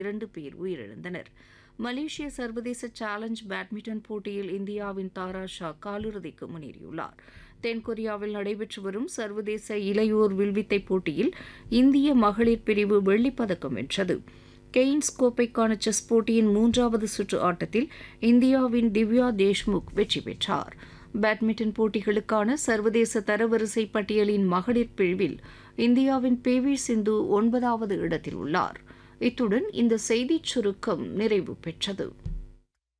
இரண்டு பேர் உயிரிழந்தனர் மலேசிய சர்வதேச சேலஞ்ச் பேட்மிண்டன் போட்டியில் இந்தியாவின் தாரா ஷா காலிறுதிக்கு முன்னேறியுள்ளார் தென்கொரியாவில் நடைபெற்று வரும் சர்வதேச இளையோர் வில்வித்தை போட்டியில் இந்திய மகளிர் பிரிவு வெள்ளிப்பதக்கம் வென்றது கெய்ன்ஸ் கோப்பைக்கான செஸ் போட்டியின் மூன்றாவது சுற்று ஆட்டத்தில் இந்தியாவின் திவ்யா தேஷ்முக் வெற்றி பெற்றார் பேட்மிண்டன் போட்டிகளுக்கான சர்வதேச தரவரிசை பட்டியலின் மகளிர் பிரிவில் இந்தியாவின் பி வி சிந்து ஒன்பதாவது இடத்தில் உள்ளார் இத்துடன் இந்த செய்திச் சுருக்கம் நிறைவு பெற்றது